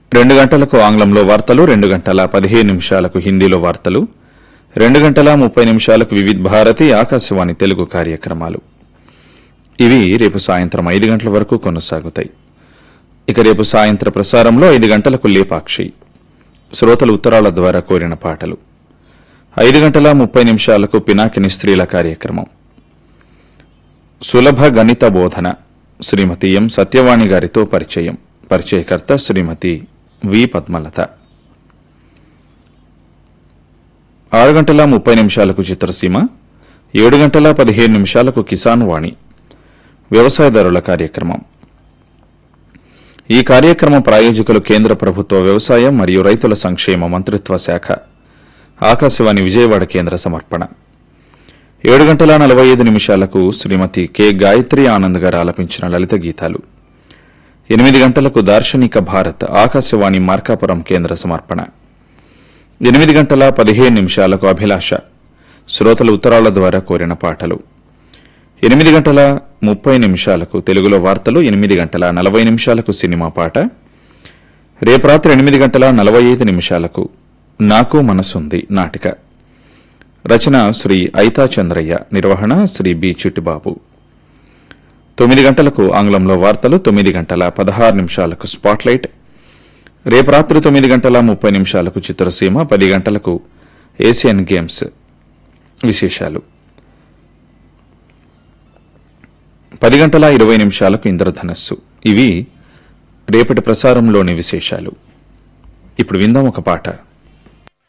రెండు గంటలకు ఆంగ్లంలో వార్తలు రెండు గంటల పదిహేను నిమిషాలకు హిందీలో వార్తలు రెండు గంటల ముప్పై నిమిషాలకు వివిధ్ భారతి ఆకాశవాణి తెలుగు కార్యక్రమాలు ఇవి రేపు సాయంత్రం ఐదు గంటల వరకు కొనసాగుతాయి ఇక రేపు సాయంత్ర ప్రసారంలో ఐదు గంటలకు లేపాక్షి శ్రోతలు ఉత్తరాల ద్వారా కోరిన పాటలు ఐదు గంటల ముప్పై నిమిషాలకు పినాకిని స్త్రీల కార్యక్రమం సులభ గణిత బోధన శ్రీమతి ఎం సత్యవాణి గారితో పరిచయం పరిచయకర్త శ్రీమతి వి పద్మలత ఆరు గంటల ముప్పై నిమిషాలకు చిత్రసీమ ఏడు గంటల పదిహేను నిమిషాలకు కిసాన్ వాణి వ్యవసాయదారుల కార్యక్రమం ఈ కార్యక్రమం ప్రాయోజకులు కేంద్ర ప్రభుత్వ వ్యవసాయం మరియు రైతుల సంక్షేమ మంత్రిత్వ శాఖ ఆకాశవాణి విజయవాడ కేంద్ర సమర్పణ ఏడు గంటల నలభై ఐదు నిమిషాలకు శ్రీమతి కె గాయత్రి ఆనంద్ గారు ఆలపించిన లలిత గీతాలు ఎనిమిది గంటలకు దార్శనిక భారత్ ఆకాశవాణి మార్కాపురం కేంద్ర సమర్పణ ఎనిమిది గంటల పదిహేను నిమిషాలకు అభిలాష శ్రోతలు ఉత్తరాల ద్వారా కోరిన పాటలు ఎనిమిది గంటల ముప్పై నిమిషాలకు తెలుగులో వార్తలు ఎనిమిది గంటల నలభై నిమిషాలకు సినిమా పాట రేపు రాత్రి ఎనిమిది గంటల నలభై ఐదు నిమిషాలకు నాకు మనసుంది నాటిక రచన శ్రీ ఐతా చంద్రయ్య నిర్వహణ శ్రీ బి చిట్టిబాబు తొమ్మిది గంటలకు ఆంగ్లంలో వార్తలు తొమ్మిది గంటల పదహారు నిమిషాలకు స్పాట్లైట్ రేపు రాత్రి తొమ్మిది గంటల ముప్పై నిమిషాలకు చిత్రసీమ పది గంటలకు ఏషియన్ గేమ్స్ విశేషాలు పది గంటల ఇరవై నిమిషాలకు ఇంద్రధనస్సు ఇవి రేపటి ప్రసారంలోని విశేషాలు ఇప్పుడు విందాం ఒక పాట